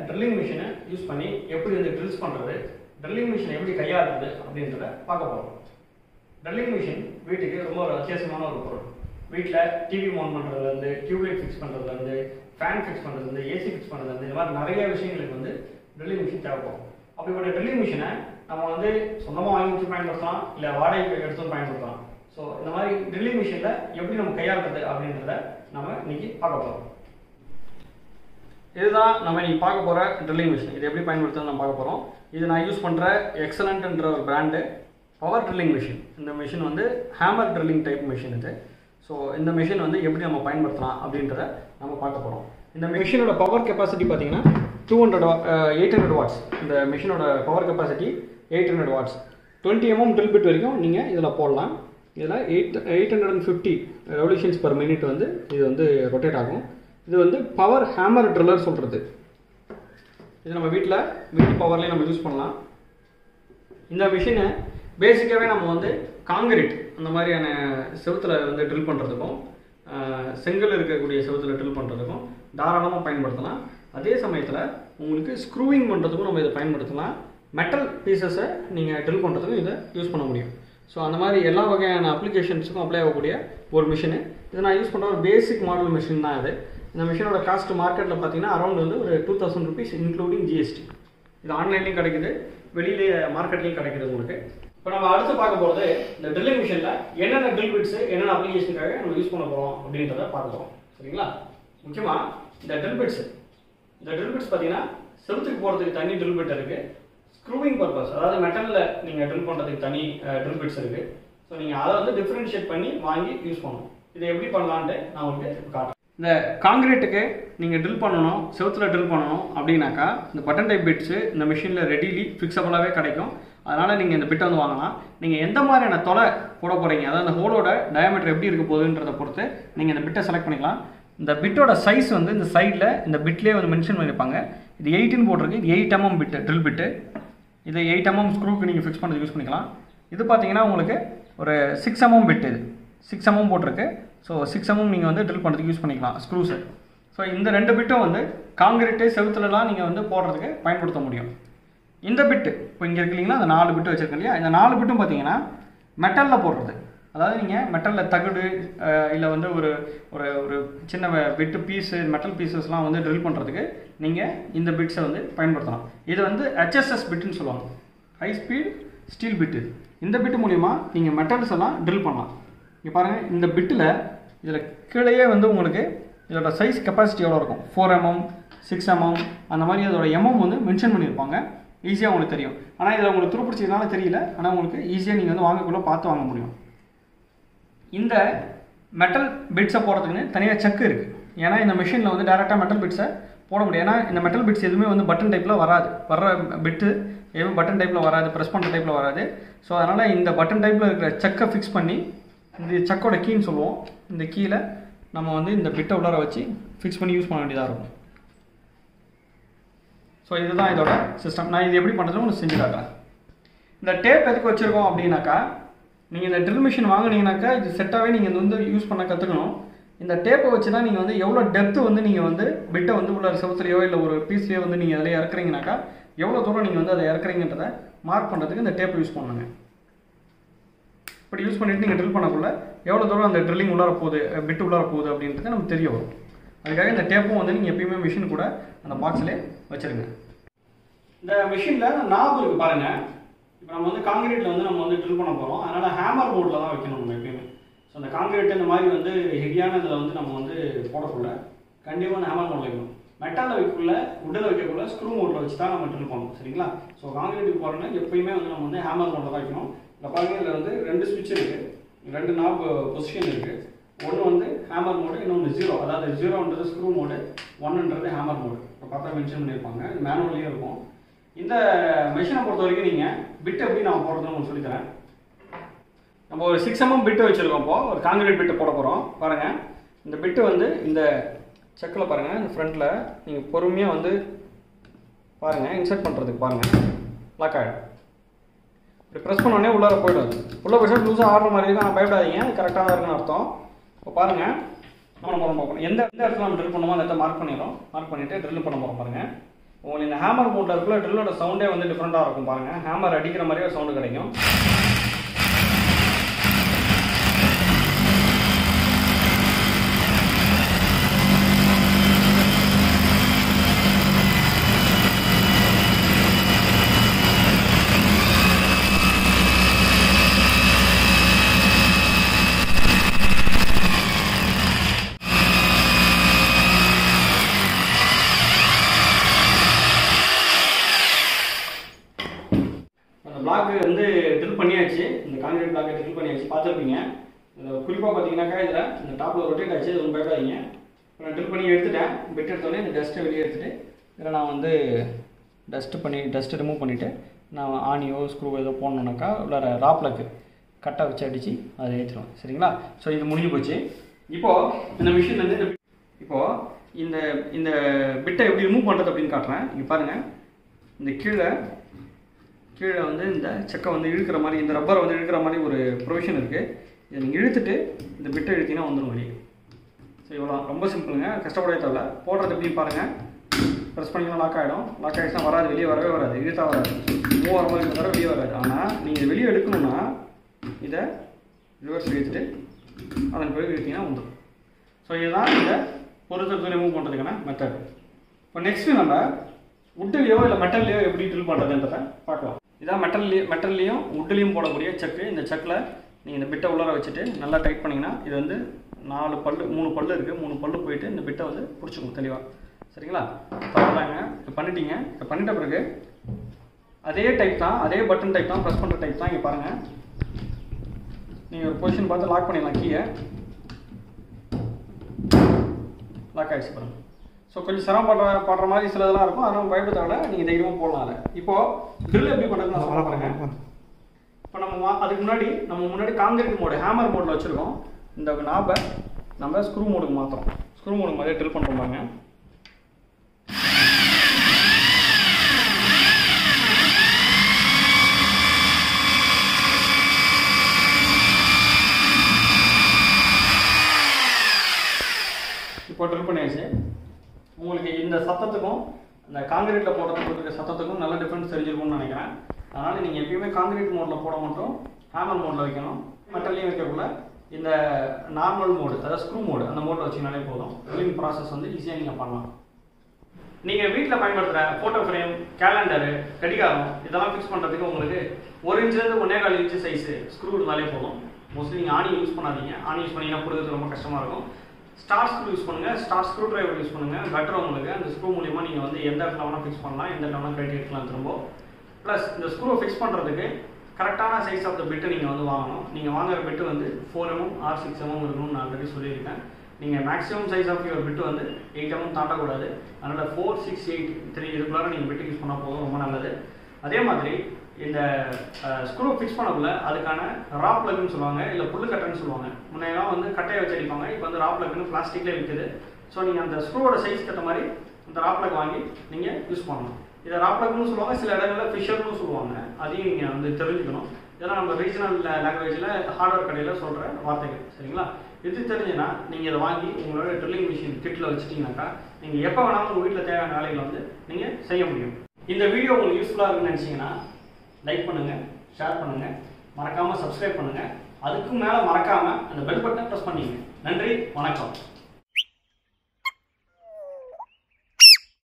drilling மிஷினை use பண்ணி எப்படி வந்து ட்ரில்ஸ் பண்ணுறது ட்ரில்லிங் மிஷினை எப்படி கையாளுறது அப்படின்றத பார்க்க போகிறோம் ட்ரில்லிங் மிஷின் வீட்டுக்கு ரொம்ப ஒரு அத்தியாவசியமான ஒரு பொருள் வீட்டில் டிவி மவுண்ட் பண்ணுறதுலேருந்து டியூப்லைட் ஃபிக்ஸ் பண்ணுறதுலேருந்து ஃபேன் ஃபிக்ஸ் பண்ணுறதுலேருந்து ஏசி ஃபிக்ஸ் பண்ணுறதுலேருந்து இந்த மாதிரி நிறைய விஷயங்களுக்கு வந்து ட்ரில்லிங் மிஷின் தேவைப்படும் அப்படிப்பட்ட ட்ரில்லிங் மிஷினை நம்ம வந்து சொந்தமாக வாங்கி வச்சு பயன்படுத்தலாம் இல்லை வாடகைக்கு எடுத்தும் பயன்படுத்தலாம் ஸோ இந்த மாதிரி ட்ரில்லிங் மிஷினில் எப்படி நம்ம கையாளுறது அப்படின்றத நம்ம இன்னைக்கு பார்க்க போகிறோம் இதுதான் நம்ம இன்னைக்கு பார்க்க போகிற ட்ரில்லிங் மிஷின் இது எப்படி பயன்படுத்துறது நம்ம பார்க்க போகிறோம் இது நான் யூஸ் பண்ணுற எக்ஸலண்ட்ன்ற ஒரு பிராண்டு பவர் ட்ரில்லிங் மிஷின் இந்த மிஷின் வந்து ஹேமர் ட்ரில்லிங் டைப் மிஷின் இது ஸோ இந்த மிஷின் வந்து எப்படி நம்ம பயன்படுத்தலாம் அப்படின்றத நம்ம பார்க்க போகிறோம் இந்த மிஷினோட பவர் கெப்பாசிட்டி பார்த்தீங்கன்னா two hundred eight hundred watts இந்த மிஷினோட power capacity eight hundred watts twenty mm drill bit வரைக்கும் நீங்கள் இதில் போடலாம் இதில் eight eight hundred and fifty revolutions per minute வந்து இது வந்து ரொட்டேட் ஆகும் இது வந்து பவர் ஹேமர் ட்ரில்லர் சொல்கிறது இது நம்ம வீட்டில் வீட்டு பவர்லேயே நம்ம யூஸ் பண்ணலாம் இந்த மிஷினை பேசிக்காகவே நம்ம வந்து காங்கிரீட் அந்த மாதிரியான செவுத்துல வந்து ட்ரில் பண்ணுறதுக்கும் செங்கல் இருக்கக்கூடிய செவுத்துல ட்ரில் பண்ணுறதுக்கும் தாராளமாக பயன்படுத்தலாம் அதே சமயத்தில் உங்களுக்கு ஸ்க்ரூவிங் பண்ணுறதுக்கும் நம்ம இதை பயன்படுத்தலாம் மெட்டல் பீசஸை நீங்கள் ட்ரில் பண்ணுறதுக்கும் இதை யூஸ் பண்ண முடியும் ஸோ அந்த மாதிரி எல்லா வகையான அப்ளிகேஷன்ஸுக்கும் அப்ளை ஆகக்கூடிய ஒரு மிஷினு இது நான் யூஸ் பண்ணுற ஒரு பேசிக் மாடல் மிஷின் தான் இது இந்த மிஷினோட காஸ்ட் மார்க்கெட்டில் பார்த்தீங்கன்னா அரௌண்ட் வந்து ஒரு two thousand rupees including GST இது ஆன்லைன்லையும் கிடைக்குது வெளியிலே மார்க்கெட்லையும் கிடைக்குது உங்களுக்கு இப்போ நம்ம அடுத்து பார்க்க போகிறது இந்த ட்ரில்லிங் மிஷினில் என்னென்ன ட்ரில் பிட்ஸ் என்னென்ன அப்ளிகேஷனுக்காக நம்ம யூஸ் பண்ண போகிறோம் அப்படின்றத பார்க்க போகிறோம் சரிங்களா முக்கியமாக இந்த ட்ரில் பிட்ஸ் இந்த ட்ரில் பிட்ஸ் பார்த்தீங்கன்னா செவுத்துக்கு போகிறதுக்கு தனி ட்ரில் பிட் இருக்குது ஸ்க்ரூவிங் பர்பஸ் அதாவது மெட்டலில் நீங்கள் ட்ரில் பண்ணுறதுக்கு தனி ட்ரில் பிட்ஸ் இருக்குது ஸோ நீங்கள் அதை வந்து டிஃப்ரென்ஷியேட் பண்ணி வாங்கி யூஸ் பண்ணணும் இதை எப்படி பண்ணலான்ட்டு நான் உங்களுக்கு இப்போ காட்டுறேன் இந்த காங்கிரீட்டுக்கு நீங்கள் ட்ரில் பண்ணணும் செவுத்தில் ட்ரில் பண்ணணும் அப்படின்னாக்கா இந்த பட்டன் டைப் பிட்ஸு இந்த மிஷினில் ரெடிலி ஃபிக்ஸபிளாகவே கிடைக்கும் அதனால் நீங்கள் இந்த பிட்டை வந்து வாங்கலாம் நீங்கள் எந்த மாதிரியான தொலை போட போகிறீங்க அதாவது அந்த ஹோலோட டயமீட்டர் எப்படி இருக்க போகுதுன்றதை பொறுத்து நீங்கள் இந்த பிட்டை செலக்ட் பண்ணிக்கலாம் இந்த பிட்டோட சைஸ் வந்து இந்த சைடில் இந்த பிட்லேயே வந்து மென்ஷன் பண்ணியிருப்பாங்க இது எயிட்டின் போட்டிருக்கு இது eight mm bit drill bit இது எயிட் எம்எம் ஸ்க்ரூக்கு நீங்கள் ஃபிக்ஸ் பண்ணது யூஸ் பண்ணிக்கலாம் இது பார்த்தீங்கன்னா உங்களுக்கு ஒரு சிக்ஸ் எம்எம் பிட் இது சிக்ஸ் எம்எம் போட்டிருக்கு ஸோ சிக்ஸ் எம்எம் நீங்கள் வந்து ட்ரில் பண்ணுறதுக்கு யூஸ் பண்ணிக்கலாம் ஸ்க்ரூஸு ஸோ இந்த ரெண்டு பிட்டும் வந்து காங்கிரீட்டு செவுத்துலலாம் நீங்கள் வந்து போடுறதுக்கு பயன்படுத்த முடியும் இந்த பிட்டு இப்போ இங்கே இருக்கு இல்லைங்களா அந்த நாலு பிட்டு வச்சுருக்கேன் இல்லையா இந்த நாலு பிட்டும் பார்த்தீங்கன்னா மெட்டலில் போடுறது அதாவது நீங்கள் மெட்டலில் தகுடு இல்லை வந்து ஒரு ஒரு ஒரு சின்ன பிட்டு பீஸு மெட்டல் பீசஸ்லாம் வந்து ட்ரில் பண்ணுறதுக்கு நீங்கள் இந்த பிட்ஸை வந்து பயன்படுத்தலாம் இது வந்து ஹெச்எஸ்எஸ் பிட்டுன்னு சொல்லுவாங்க ஹை ஸ்பீட் ஸ்டீல் பிட்டு இந்த பிட்டு மூலிமா நீங்கள் மெட்டல்ஸ் எல்லாம் ட்ரில் பண்ணலாம் இங்கே பாருங்கள் இந்த பிட்டில் இதில் கீழேயே வந்து உங்களுக்கு இதோட சைஸ் கெப்பாசிட்டி எவ்வளோ இருக்கும் ஃபோர் எம்எம் சிக்ஸ் எம்எம் அந்த மாதிரி அதோட எம்எம் வந்து மென்ஷன் பண்ணியிருப்பாங்க ஈஸியாக உங்களுக்கு தெரியும் ஆனால் இதில் உங்களுக்கு துருப்பிடிச்சதுனால தெரியல ஆனால் உங்களுக்கு ஈஸியாக நீங்கள் வந்து வாங்கக்குள்ளே பார்த்து வாங்க முடியும் இந்த மெட்டல் பிட்ஸை போடுறதுக்குன்னு தனியாக செக் இருக்குது ஏன்னா இந்த மிஷினில் வந்து டேரெக்டாக மெட்டல் பிட்ஸை போட முடியும் ஏன்னா இந்த மெட்டல் பிட்ஸ் எதுவுமே வந்து பட்டன் டைப்பில் வராது வர்ற பிட்டு எதுவும் பட்டன் டைப்பில் வராது ப்ரெஸ் பண்ணுற டைப்பில் வராது ஸோ அதனால் இந்த பட்டன் டைப்பில் இருக்கிற செக்கை ஃபிக்ஸ் பண்ணி இந்த செக்கோட கீன்னு சொல்லுவோம் இந்த கீழே நம்ம வந்து இந்த பிட்டை உள்ளார வச்சு ஃபிக்ஸ் பண்ணி யூஸ் பண்ண வேண்டியதாக இருக்கும் ஸோ இதுதான் இதோட சிஸ்டம் நான் இது எப்படி பண்ணுறது உங்களுக்கு செஞ்சு காட்டுறேன் இந்த டேப் எதுக்கு வச்சுருக்கோம் அப்படின்னாக்கா நீங்கள் இந்த ட்ரில் மிஷின் வாங்குனீங்கனாக்கா இது செட்டாகவே நீங்கள் வந்து யூஸ் பண்ண கற்றுக்கணும் இந்த டேப்பை வச்சு தான் நீங்கள் வந்து எவ்வளோ டெப்த்து வந்து நீங்கள் வந்து பிட்டை வந்து உள்ள செவத்துலையோ இல்லை ஒரு பீஸ்லையோ வந்து நீங்கள் அதில் இறக்குறீங்கனாக்கா எவ்வளோ தூரம் நீங்கள் வந்து அதை இறக்குறீங்கன்றதை மார்க் பண்ணுறதுக்கு இந்த டேப்பை யூஸ் பண்ணுங்க இப்படி யூஸ் பண்ணிவிட்டு நீங்கள் ட்ரில் பண்ணக்குள்ள எவ்வளோ தூரம் அந்த ட்ரில்லிங் உள்ளார போகுது பிட்டு உள்ளார போகுது அப்படின்றது நமக்கு தெரிய வரும் அதுக்காக இந்த டேப்பும் வந்து நீங்கள் எப்பயுமே மிஷின் கூட அந்த பாக்ஸ்லேயே வச்சுருங்க இந்த மிஷினில் நாப் இருக்குது பாருங்கள் இப்போ நம்ம வந்து காங்கிரீட்டில் வந்து நம்ம வந்து ட்ரில் பண்ண போகிறோம் அதனால் ஹேமர் மோடில் தான் வைக்கணும் நம்ம எப்பயுமே ஸோ அந்த காங்கிரீட் இந்த மாதிரி வந்து ஹெவியான இதில் வந்து நம்ம வந்து போடக்குள்ள கண்டிப்பாக அந்த ஹேமர் மோடில் வைக்கணும் மெட்டலில் வைக்கக்குள்ள உட்டில் வைக்கக்குள்ள ஸ்க்ரூ மோடில் வச்சு தான் நம்ம ட்ரில் பண்ணணும் சரிங்களா ஸோ காங்கிரீட்டுக்கு போகிறோன்னா எப்பயுமே வந்து நம்ம வந்து ஹேமர் மோடில் தான் வைக்கணும் இந்த பாருங்க இதில் வந்து ரெண்டு சுவிட்ச் இருக்குது ரெண்டு நாப் பொசிஷன் இருக்குது ஒன்று வந்து ஹேமர் மோடு இன்னொன்று ஜீரோ அதாவது ஜீரோன்றது ஸ்க்ரூ மோடு ஒன்றுன்றது ஹேமர் மோடு இப்போ பார்த்தா மென்ஷன் பண்ணியிருப்பாங்க இது மேனுவல்லையும் இருக்கும் இந்த மிஷினை பொறுத்த வரைக்கும் நீங்கள் பிட் எப்படி நான் போடுறதுன்னு உங்களுக்கு சொல்லித்தரேன் நம்ம ஒரு சிக்ஸ் எம்எம் பிட்டு வச்சுருக்கோம் இப்போ ஒரு காங்கிரீட் பிட்டு போட போகிறோம் பாருங்கள் இந்த பிட்டு வந்து இந்த செக்கில் பாருங்கள் இந்த ஃப்ரண்ட்டில் நீங்கள் பொறுமையாக வந்து பாருங்கள் இன்சர்ட் பண்ணுறதுக்கு பாருங்கள் லாக் ஆகிடும் இப்படி ப்ரெஸ் பண்ணோடனே உள்ளார போய்டும் அது உள்ளே போய்ட்டு லூஸாக ஆடுற மாதிரி இருக்கும் ஆனால் பயப்படாதீங்க கரெக்டாக தான் இருக்குன்னு அர்த்தம் இப்போ பாருங்கள் நம்ம நம்ம பார்க்கணும் எந்த எந்த இடத்துல நம்ம ட்ரில் பண்ணுமோ அந்த இடத்த மார்க் பண்ணிடுறோம் மார்க் பண்ணிவிட்டு ட்ரில் பண்ண போகிறோம் பாருங்கள் உங்களுக்கு இந்த ஹேமர் மோட்டில் இருக்குள்ள ட்ரில்லோட சவுண்டே வந்து டிஃப்ரெண்ட்டாக இருக்கும் பாருங்கள் ஹேமர் அடிக்கிற மாதிரியே சவுண்டு கிடைக்கும் அந்த பிளாக் வந்து ட்ரில் பண்ணியாச்சு இந்த கான்கிரீட் பிளாக்கை ட்ரில் பண்ணியாச்சு பார்த்துருப்பீங்க இதில் குறிப்பாக பார்த்தீங்கன்னாக்கா இதில் இந்த டாப்பில் ரொட்டேட் ஆச்சு இது ஒன்றும் பயப்படாதீங்க இப்போ நான் ட்ரில் பண்ணி எடுத்துட்டேன் பெட் எடுத்தோடனே இந்த டஸ்ட்டை வெளியே எடுத்துட்டு இதில் நான் வந்து டஸ்ட்டு பண்ணி டஸ்ட்டு ரிமூவ் பண்ணிவிட்டு நான் ஆணியோ ஸ்க்ரூ ஏதோ போடணுன்னாக்கா உள்ள ராப்லக்கு கட்டை வச்சு அடித்து அதை ஏற்றிடுவேன் சரிங்களா ஸோ இது முடிஞ்சு போச்சு இப்போது இந்த மிஷின் வந்து இந்த இப்போது இந்த இந்த பிட்டை எப்படி ரிமூவ் பண்ணுறது அப்படின்னு காட்டுறேன் இங்கே பாருங்கள் இந்த கீழே கீழே வந்து இந்த செக்கை வந்து இழுக்கிற மாதிரி இந்த ரப்பரை வந்து இழுக்கிற மாதிரி ஒரு ப்ரொவிஷன் இருக்குது இதை நீங்கள் இழுத்துட்டு இந்த பிட்டை இழுத்தீங்கன்னா வந்துடும் வெளியே ஸோ இவ்வளோ ரொம்ப சிம்பிளுங்க கஷ்டப்படவே தேவையில்ல போடுறது எப்படி பாருங்கள் ப்ரெஸ் பண்ணிங்கன்னா லாக் ஆகிடும் லாக் ஆகிடுச்சுன்னா வராது வெளியே வரவே வராது இழுத்தா வராது மூவ் வர மாதிரி தவிர வெளியே வராது ஆனால் நீங்கள் வெளியே எடுக்கணும்னா இதை ரிவர்ஸ் இழுத்துட்டு அதன் பிறகு இழுத்தீங்கன்னா வந்துடும் ஸோ இதுதான் இந்த பொருத்தத்தை ரிமூவ் பண்ணுறதுக்கான மெத்தட் இப்போ நெக்ஸ்ட்டு நம்ம வுட்டுலேயோ இல்லை மெட்டல்லையோ எப்படி ட்ரில் பண்ணுறதுன்றதை பார்க்கலாம் இதான் மெட்டல்லையும் மெட்டல்லையும் வுட்லேயும் போடக்கூடிய செக்கு இந்த செக்கில் நீங்கள் இந்த பிட்டை உள்ளார வச்சுட்டு நல்லா டைட் பண்ணிங்கன்னா இது வந்து நாலு பல்லு மூணு பல்லு இருக்குது மூணு பல்லு போயிட்டு இந்த பிட்டை வந்து பிடிச்சிக்கும் தெளிவாக சரிங்களா பரவாயில்லங்க இப்போ பண்ணிட்டீங்க இப்போ பண்ணிட்ட பிறகு அதே டைப் தான் அதே பட்டன் டைப் தான் ப்ரெஸ் பண்ணுற டைப் தான் இங்கே பாருங்கள் நீங்கள் ஒரு பொசிஷன் பார்த்து லாக் பண்ணிடலாம் கீயை லாக் ஆகிடுச்சு பாருங்க ஸோ கொஞ்சம் சிரமப்படுற படுற மாதிரி சில இதெல்லாம் இருக்கும் அதனால் பயப்பட தேவையில்ல நீங்கள் தைரியமாக போடலாம் அதில் இப்போது ட்ரில் எப்படி பண்ணுறது நான் சொல்ல பாருங்க இப்போ நம்ம வா- அதுக்கு முன்னாடி நம்ம முன்னாடி காங்கிரீட் மோடு ஹேமர் மோடில் வச்சுருக்கோம் இந்த நாபை நம்ம ஸ்க்ரூ மோடுக்கு மாற்றோம் ஸ்க்ரூ மோடுக்கு மாதிரியே ட்ரில் பண்ணுறோம் பாருங்க இப்போ ட்ரில் பண்ணியாச்சு உங்களுக்கு இந்த சத்தத்துக்கும் இந்த காங்கிரீட்டில் போடுறதுக்கு இருக்க சத்தத்துக்கும் நல்ல டிஃப்ரென்ஸ் தெரிஞ்சிருக்கும்னு நினைக்கிறேன் அதனால் நீங்கள் எப்பயுமே காங்கிரீட் மோடில் போட மட்டும் ஹேமர் மோடில் வைக்கணும் மெட்டல்லையும் வைக்கக்குள்ள இந்த நார்மல் மோடு அதாவது ஸ்க்ரூ மோடு அந்த மோடில் வச்சிங்கனாலே போதும் ட்ரில்லிங் ப்ராசஸ் வந்து ஈஸியாக நீங்கள் பண்ணலாம் நீங்கள் வீட்டில் பயன்படுத்துகிற ஃபோட்டோ ஃப்ரேம் கேலண்டரு கடிகாரம் இதெல்லாம் ஃபிக்ஸ் பண்ணுறதுக்கு உங்களுக்கு ஒரு இன்ச்லேருந்து ஒன்றே கால் இன்ச்சு சைஸு ஸ்க்ரூ இருந்தாலே போதும் மோஸ்ட்லி நீங்கள் ஆணி யூஸ் பண்ணாதீங்க ஆணி யூஸ் பண்ணிங்கன்னா பிடிக்கிறது ரொம்ப கஷ்டமாக இருக்கும் ஸ்டார் ஸ்க்ரூ யூஸ் பண்ணுங்கள் ஸ்டார் ஸ்க்ரூ டிரைவர் யூஸ் பண்ணுங்கள் பெட்டர் உங்களுக்கு அந்த ஸ்க்ரூ மூலியமாக நீங்கள் வந்து எந்த இடத்துல வேணால் ஃபிக்ஸ் பண்ணலாம் எந்த இடத்துல வேணால் கழட்டி எடுக்கலாம் திரும்ப ப்ளஸ் இந்த ஸ்க்ரூவை ஃபிக்ஸ் பண்ணுறதுக்கு கரெக்டான சைஸ் ஆஃப் த பிட்டு நீங்கள் வந்து வாங்கணும் நீங்கள் வாங்குற பிட்டு வந்து four MM or six MM இருக்கணும்னு நான் ஆல்ரெடி சொல்லியிருக்கேன் நீங்கள் maximum size of your bit வந்து எயிட் எம்எம் தாண்டக்கூடாது அதனால் ஃபோர் சிக்ஸ் எயிட் த்ரீ இதுக்குள்ளார நீங்கள் பிட்டு யூஸ் பண்ணால் போதும் ரொம்ப நல்லது அதே மாதிரி இந்த ஸ்க்ரூ ஃபிக்ஸ் பண்ணக்குள்ள அதுக்கான ரா பிளக்னு சொல்லுவாங்க இல்லை புல்லு கட்டைன்னு சொல்லுவாங்க முன்னையெல்லாம் வந்து கட்டையை வச்சு அடிப்பாங்க இப்போ வந்து ரா பிளக்னு பிளாஸ்டிக்லேயே விற்குது ஸோ நீங்கள் அந்த ஸ்க்ரூவோட சைஸ் ஏற்ற மாதிரி அந்த ரா பிளக் வாங்கி நீங்கள் யூஸ் பண்ணணும் இதை ரா பிளக்னு சொல்லுவாங்க சில இடங்களில் ஃபிஷர்னு சொல்லுவாங்க அதையும் நீங்கள் வந்து தெரிஞ்சுக்கணும் இதெல்லாம் நம்ம ரீஜனல் லாங்குவேஜில் ஹார்ட்வேர் கடையில் சொல்கிற வார்த்தைகள் சரிங்களா இது தெரிஞ்சுன்னா நீங்கள் இதை வாங்கி உங்களோட ட்ரில்லிங் மிஷின் கிட்டில் வச்சுட்டீங்கன்னாக்கா நீங்கள் எப்போ வேணாலும் உங்கள் வீட்டில் தேவையான வேலைகளை வந்து நீங்கள் செய்ய முடியும் இந்த வீடியோ உங்களுக்கு யூஸ்ஃபுல்லாக இருக்குன்னு நினச்சிங்கன்னா லைக் பண்ணுங்கள் ஷேர் பண்ணுங்கள் மறக்காமல் சப்ஸ்கிரைப் பண்ணுங்கள் அதுக்கும் மேலே மறக்காமல் அந்த பெல் பட்டனை ப்ரெஸ் பண்ணிங்க நன்றி வணக்கம்